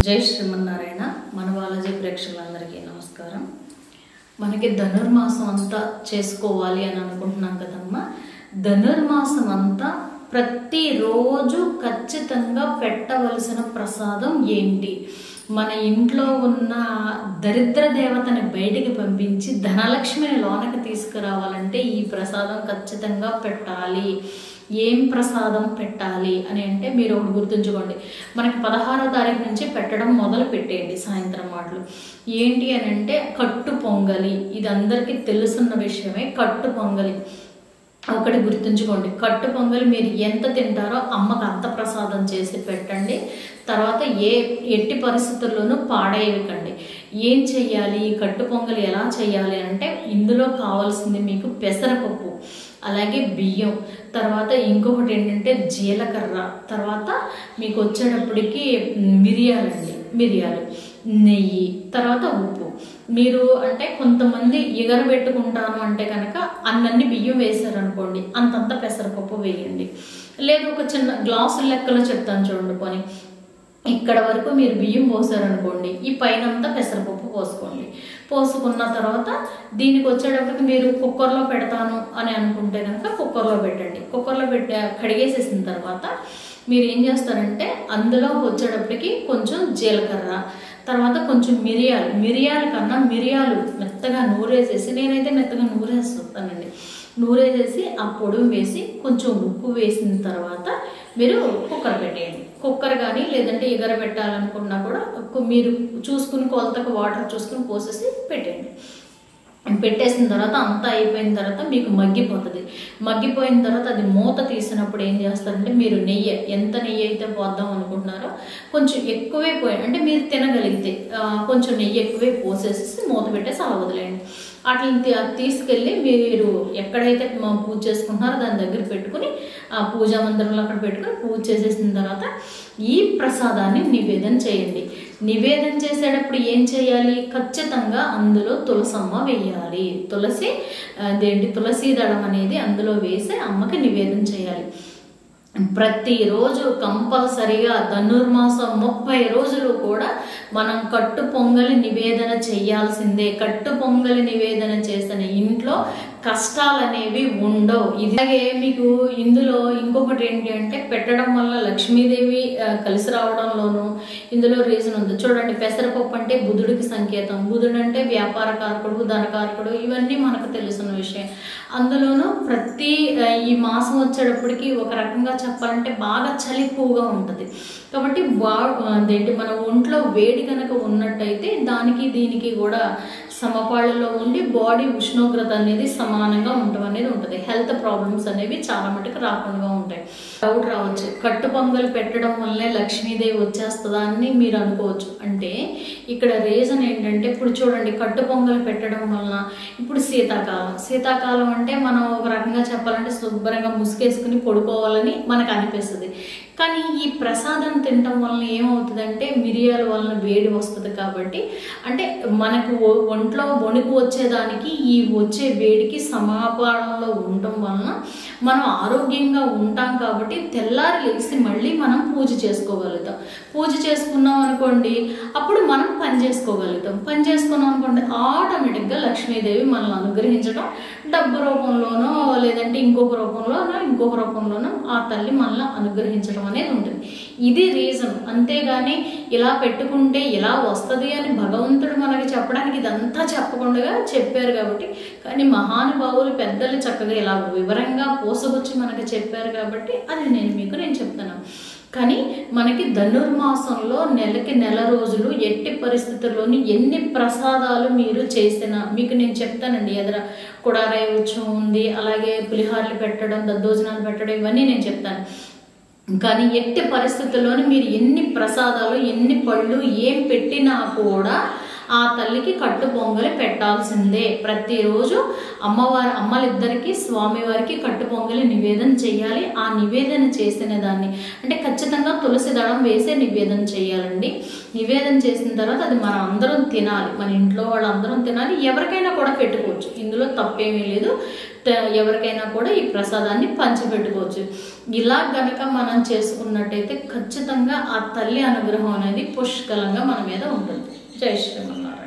జై శ్రీమన్నారాయణ మన బాలాజీ ప్రేక్షకులందరికీ నమస్కారం మనకి ధనుర్మాసం అంతా చేసుకోవాలి అని అనుకుంటున్నాం కదమ్మా ధనుర్మాసం అంతా ప్రతిరోజు ఖచ్చితంగా పెట్టవలసిన ప్రసాదం ఏంటి మన ఇంట్లో ఉన్న దరిద్ర దేవతని బయటికి పంపించి ధనలక్ష్మిని లోనకి తీసుకురావాలంటే ఈ ప్రసాదం ఖచ్చితంగా పెట్టాలి ఏం ప్రసాదం పెట్టాలి అని అంటే మీరు ఒకటి గుర్తుంచుకోండి మనకి పదహారో తారీఖు నుంచి పెట్టడం మొదలు పెట్టేయండి సాయంత్రం మాటలు ఏంటి అని అంటే కట్టు పొంగలి ఇది అందరికీ తెలుసున్న విషయమే కట్టు పొంగలి ఒకటి గుర్తుంచుకోండి కట్టు పొంగలి మీరు ఎంత తింటారో అమ్మకు అంత ప్రసాదం చేసి పెట్టండి తర్వాత ఏ ఎట్టి పరిస్థితుల్లోనూ పాడేయకండి ఏం చెయ్యాలి ఈ కట్టు పొంగలి ఎలా చేయాలి అంటే ఇందులో కావాల్సింది మీకు పెసరపప్పు అలాగే బియ్యం తర్వాత ఇంకొకటి ఏంటంటే జీలకర్ర తర్వాత మీకు వచ్చేటప్పటికి మిరియాలండి మిరియాలు నెయ్యి తర్వాత ఉప్పు మీరు అంటే కొంతమంది ఎగరబెట్టుకుంటాను అంటే కనుక అన్నన్ని బియ్యం వేశారనుకోండి అంతంత పెసరపప్పు వేయండి లేదు ఒక చిన్న గ్లాసు లెక్కలో చెప్తాను చూడండి పోనీ ఇక్కడ వరకు మీరు బియ్యం పోసారనుకోండి ఈ పైన అంతా పెసరపప్పు పోసుకోండి పోసుకున్న తర్వాత దీనికి వచ్చేటప్పటికి మీరు కుక్కర్లో పెడతాను అని అనుకుంటే కనుక కుక్కర్లో పెట్టండి కుక్కర్లో పెట్టి కడిగేసేసిన తర్వాత మీరు ఏం చేస్తారంటే అందులో వచ్చేటప్పటికి కొంచెం జీలకర్ర తర్వాత కొంచెం మిరియాలు మిరియాల కన్నా మిరియాలు మెత్తగా నూరేసేసి నేనైతే మెత్తగా నూరేస్తానండి నూరేసేసి ఆ పొడుగు వేసి కొంచెం ఉప్పు వేసిన తర్వాత మీరు కుక్కర్ పెట్టేయండి కుక్కర్ కానీ లేదంటే ఎగర పెట్టాలనుకున్నా కూడా మీరు చూసుకుని కొలతకు వాటర్ చూసుకుని పోసేసి పెట్టేయండి పెట్టేసిన తర్వాత అంతా అయిపోయిన తర్వాత మీకు మగ్గిపోతుంది మగ్గిపోయిన తర్వాత అది మూత తీసినప్పుడు ఏం చేస్తారంటే మీరు నెయ్యి ఎంత నెయ్యి అయితే పోద్దాం అనుకుంటున్నారో కొంచెం ఎక్కువే పోయి అంటే మీరు తినగలిగితే కొంచెం నెయ్యి ఎక్కువే పోసేసి మూత పెట్టేసి అలా వదిలేయండి వాటిని తీసుకెళ్ళి మీరు ఎక్కడైతే పూజ చేసుకుంటున్నారో దాని దగ్గర పెట్టుకుని ఆ పూజా మందిరంలో అక్కడ పెట్టుకుని పూజ చేసేసిన తర్వాత ఈ ప్రసాదాన్ని నివేదన చేయండి నివేదన చేసేటప్పుడు ఏం చేయాలి ఖచ్చితంగా అందులో తులసమ్మ వేయాలి తులసి అదేంటి తులసి దళం అనేది అందులో వేసి అమ్మకి నివేదన చేయాలి ప్రతిరోజు కంపల్సరిగా ధనుర్మాసం ముప్పై రోజులు కూడా మనం కట్టు పొంగలి నివేదన చేయాల్సిందే కట్టు పొంగలి నివేదన చేసిన ఇంట్లో కష్టాలు అనేవి ఉండవు ఇలాగే మీకు ఇందులో ఇంకొకటి ఏంటి అంటే పెట్టడం వల్ల లక్ష్మీదేవి కలిసి రావడంలోనూ ఇందులో రీజన్ ఉంది చూడండి పెసరపప్పు అంటే బుధుడికి సంకేతం బుధుడు అంటే వ్యాపార కారకుడు ధనకారకుడు ఇవన్నీ మనకు తెలుసున్న విషయం అందులోనూ ప్రతి ఈ మాసం వచ్చేటప్పటికి ఒక రకంగా చెప్పాలంటే బాగా చలి ఎక్కువగా ఉంటుంది కాబట్టి బా అదేంటి మన ఒంట్లో వేడి కనుక ఉన్నట్టయితే దానికి దీనికి కూడా సమపాళ్ళలో ఉండి బాడీ ఉష్ణోగ్రత అనేది సమానంగా ఉండటం అనేది ఉంటుంది హెల్త్ ప్రాబ్లమ్స్ అనేవి చాలా మటుకు రాకుండా ఉంటాయి డౌట్ రావచ్చు కట్టు పొంగలు పెట్టడం వల్లే లక్ష్మీదేవి వచ్చేస్తుందా అని మీరు అనుకోవచ్చు అంటే ఇక్కడ రీజన్ ఏంటంటే ఇప్పుడు చూడండి కట్టు పొంగలు పెట్టడం వలన ఇప్పుడు శీతాకాలం శీతాకాలం అంటే మనం ఒక రకంగా చెప్పాలంటే శుభ్రంగా ముసుగేసుకుని పడుకోవాలని మనకు అనిపిస్తుంది కానీ ఈ ప్రసాదం తినటం వలన ఏమవుతుందంటే మిరియాల వలన వేడి వస్తుంది కాబట్టి అంటే మనకు ఒంట్లో వణుకు వచ్చేదానికి ఈ వచ్చే వేడికి సమాపాడంలో ఉండటం వలన మనం ఆరోగ్యంగా ఉంటాం కాబట్టి తెల్లారి లేచి మళ్ళీ మనం పూజ చేసుకోగలుగుతాం పూజ చేసుకున్నాం అనుకోండి అప్పుడు మనం పని చేసుకోగలుగుతాం పని చేసుకున్నాం అనుకోండి ఆటోమేటిక్గా లక్ష్మీదేవి మనల్ని అనుగ్రహించడం డబ్బు రూపంలోనో లేదంటే ఇంకొక రూపంలోనో ఇంకొక రూపంలోనో ఆ తల్లి మనల్ని అనుగ్రహించడం అనేది ఉంటుంది ఇది రీజన్ అంతేగాని ఇలా పెట్టుకుంటే ఇలా వస్తుంది అని భగవంతుడు మనకి చెప్పడానికి ఇదంతా చెప్పకుండా చెప్పారు కాబట్టి కానీ మహానుభావులు పెద్దలు చక్కగా ఇలా వివరంగా పోసగొచ్చి మనకి చెప్పారు కాబట్టి అది నేను మీకు నేను చెప్తాను కానీ మనకి ధనుర్మాసంలో నెలకి నెల రోజులు ఎట్టి పరిస్థితుల్లోని ఎన్ని ప్రసాదాలు మీరు చేసినా మీకు నేను చెప్తానండి ఎదుర కుడారాయ ఉత్సవం ఉంది అలాగే పులిహార్లు పెట్టడం దద్దోజనాలు పెట్టడం ఇవన్నీ నేను చెప్తాను కానీ ఎట్టి పరిస్థితుల్లోని మీరు ఎన్ని ప్రసాదాలు ఎన్ని పళ్ళు ఏం పెట్టినా కూడా ఆ తల్లికి కట్టు పొంగలి పెట్టాల్సిందే ప్రతిరోజు అమ్మవారి అమ్మలిద్దరికి స్వామివారికి కట్టు పొంగలి నివేదన చేయాలి ఆ నివేదన చేసిన దాన్ని అంటే ఖచ్చితంగా తులసి దళం వేసే నివేదన చేయాలండి నివేదన చేసిన తర్వాత అది మనం అందరం తినాలి మన ఇంట్లో వాళ్ళందరం తినాలి ఎవరికైనా కూడా పెట్టుకోవచ్చు ఇందులో తప్పేమీ లేదు త- ఎవరికైనా కూడా ఈ ప్రసాదాన్ని పంచిపెట్టుకోవచ్చు ఇలా గనక మనం చేసుకున్నట్టయితే ఖచ్చితంగా ఆ తల్లి అనుగ్రహం అనేది పుష్కలంగా మన మీద ఉంటుంది జై శ్రీమన్నారాయణ